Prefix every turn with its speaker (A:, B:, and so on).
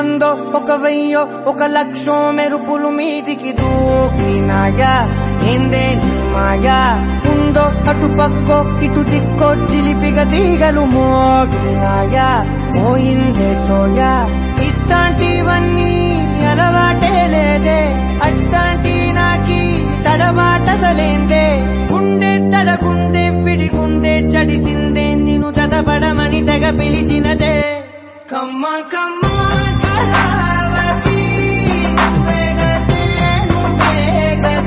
A: వందో ఒక వెయ్యో ఒక లక్షో మెరుపులు మీదికి దూకినాయా ఏందే నీ మాయా ఉందో అటు పక్కో ఇటు దిక్కో చిలిపిగా తీగలు మోగినాయా పోయిందే సోయా ఇట్లాంటివన్నీ అలవాటే లేదే అట్లాంటి నాకి తడబాటసలేందే గుండె తడగుందే పిడిగుందే చడిసిందే నిన్ను చదపడమని తెగ పిలిచినదే కమ్మ కమ్మ కళ